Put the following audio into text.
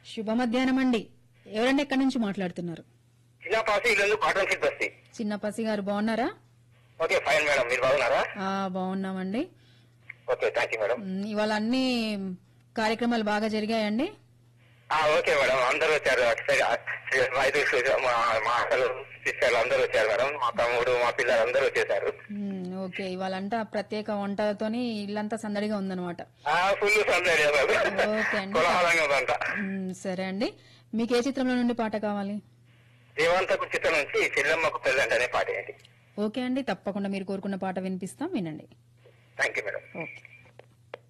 శుభ మధ్యాహ్నం అండి ఎవరండి ఎక్కడి నుంచి మాట్లాడుతున్నారు చిన్న పాసి ఇల్లు కాటన్ సిట్ బస్తీ చిన్న పసి గారు బాగున్నారా ఓకే ఫైన్ మేడం మీరు బాగున్నారా ఆ బాగున్నామండి ఓకే థ్యాంక్ యూ మేడం మ్, ఇవాళ అన్ని కార్యక్రమాలు బాగా జరిగాయండి ఆ, ఓకే మేడం అందరూ వచ్చారు అటు సైడ్ అటు రైతులు మా మా అసలు సిస్టర్లు అందరూ వచ్చారు మేడం మా తమ్ముడు మా పిల్లలు అందరూ వచ్చేసారు మ్, ఓకే ఇవాళంతా ప్రత్యేక వంటలతోని ఇల్లంతా సందడిగా ఉందన్నమాట ఫుల్ సందడి ఓకే అండి. కోలాహలంగా ఉందంట మ్, సరే అండి మీకు ఏ చిత్రంలో నుండి పాట కావాలి దేవంతకు చిత్రం నుంచి చెల్లెమ్మకు పెళ్ళంట అనే పాట ఏంటి ఓకే అండి తప్పకుండా మీరు కోరుకున్న పాట వినిపిస్తాం వినండి థ్యాంక్ యూ మేడం ఓకే